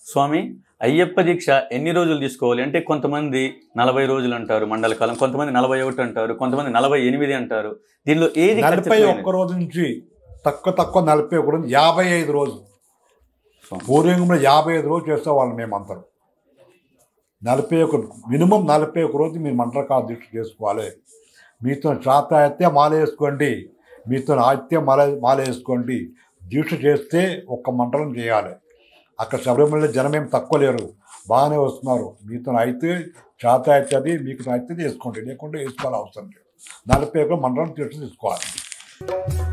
స్వామి అయ్యప్ప దీక్ష ఎన్ని రోజులు తీసుకోవాలి అంటే కొంతమంది నలభై రోజులు అంటారు మండల కాలం కొంతమంది నలభై ఒకటి అంటారు కొంతమంది నలభై ఎనిమిది అంటారు దీనిలో ఏది నలభై ఖచ్చితమైనది? ఒక్క రోజు నుంచి తక్కువ తక్కువ నలభై ఒక రోజు యాభై ఐదు రోజు పూర్వీకంలో యాభై ఐదు రోజు చేస్తే వాళ్ళు మేమందరం నలభై ఒక మినిమం నలభై ఒక రోజు మీరు మంటలకాల దీక్ష చేసుకోవాలి మీతో చాత అయితే మాల వేసుకోండి మీతో ఆత్య మాల మాల వేసుకోండి దీక్ష చేస్తే ఒక్క మంటలం చేయాలి అక్కడ శబరిమల జనం ఏం తక్కువ లేరు బాగానే వస్తున్నారు మీతో అయితే చాత అవుతుంది మీకు అయితే వేసుకోండి లేకుంటే వేసుకోవాలి అవసరం లేదు నలభై ఒక మండలం తీర్చి తీసుకోవాలి